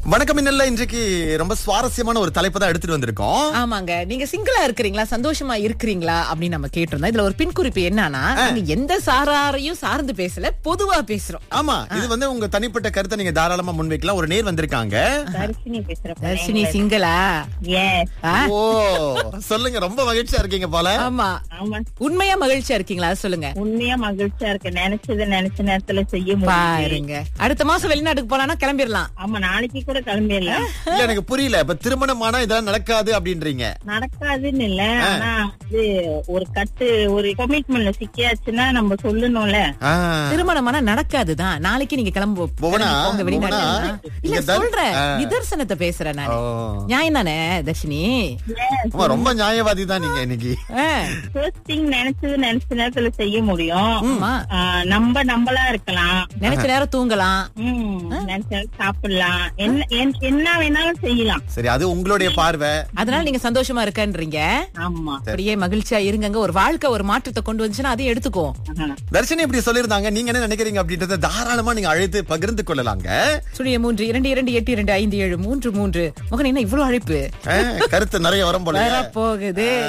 வணக்கம் இன்னல்ல இன்றைக்கு ரொம்ப சுவாரஸ்யமான ஒரு தலைப்பு தான் எடுத்துட்டு வந்திருக்கோம் ஆமாங்க நீங்க சிங்கிளா இருக்கிறீங்களா சந்தோஷமா இருக்கிறீங்களா அப்படின்னு நம்ம கேட்டிருந்தோம் இதுல ஒரு பின் குறிப்பு என்னன்னா நாங்க எந்த சாராரையும் சார்ந்து பேசல பொதுவா பேசுறோம் ஆமா இது வந்து உங்க தனிப்பட்ட கருத்தை நீங்க தாராளமா முன்வைக்கலாம் ஒரு நேர் வந்திருக்காங்க தர்ஷினி பேசுறேன் தர்ஷினி சிங்கிளா எஸ் ஆ? ஓ சொல்லுங்க ரொம்ப மகிழ்ச்சியா இருக்கீங்க போல ஆமா ஆமா உண்மையா மகிழ்ச்சியா இருக்கீங்களா அது சொல்லுங்க உண்மையா மகிழ்ச்சியா இருக்கு நினைச்சது நினைச்ச நேரத்துல செய்ய முடியும் பாருங்க அடுத்த மாசம் வெளிநாட்டுக்கு போலாம்னா கிளம்பிடலாம் ஆமா நாளைக்கு கூட கிளம்பிடலாம் இல்ல எனக்கு புரியல இப்ப திருமணம் ஆனா இதெல்லாம் நடக்காது அப்படின்றீங்க நடக்காதுன்னு இல்ல ஆனா இது ஒரு கட்டு ஒரு கமிட்மெண்ட்ல சிக்கியாச்சுன்னா நம்ம சொல்லணும்ல ஆ, திருமணமானா நடக்காதுதான் நாளைக்கு நீங்க கிளம்பு புவனா, கிளம்பி போங்க வெளிநாட்டு புவனா, இல்ல இங்க தர்- சொல்றேன் ஆ. நிதர்சனத்தை பேசுறேன் ஓ. நான் நியாயம் தானே தர்ஷினி ஆமா, ரொம்ப நியாயவாதி தான் நீங்க இன்னைக்கு ஆ, ஃபர்ஸ்ட் திங் நினைச்சது நினைச்ச நேரத்துல செய்ய முடியும் ஆமா ஆ, நம்ம நம்மளா இருக்கலாம் நினைச்ச நேரம் தூங்கலாம் ம், நினைச்ச நேரம் சாப்பிடலாம் என்ன என்- என்ன வேணாலும் செய்யலாம் சரி அது உங்களுடைய பார்வை அதனால நீங்க சந்தோஷமா இருக்கன்றீங்க ஆமா அப்படியே மகிழ்ச்சியா இருங்கங்க ஒரு வாழ்க்கை ஒரு மாற்றத்தை கொண்டு வந்துச்சுன்னா அதையும் எடுத்துக்குவோம் ஆஹா. தர்ஷினி இப்படி சொல்லிருந்தாங்க நீங்க என்ன நினைக்கிறீங்க அப்படின்றத தாராளமா நீங்க அழைத்து பகிர்ந்து கொள்ளலாங்க சுழிய மூன்று இரண்டு இரண்டு எட்டு இரண்டு ஐந்து ஏழு மூன்று மூன்று மகன் என்ன இவ்வளவு அழைப்பு ஆ, கருத்து நிறைய வரும் போல வர போகுது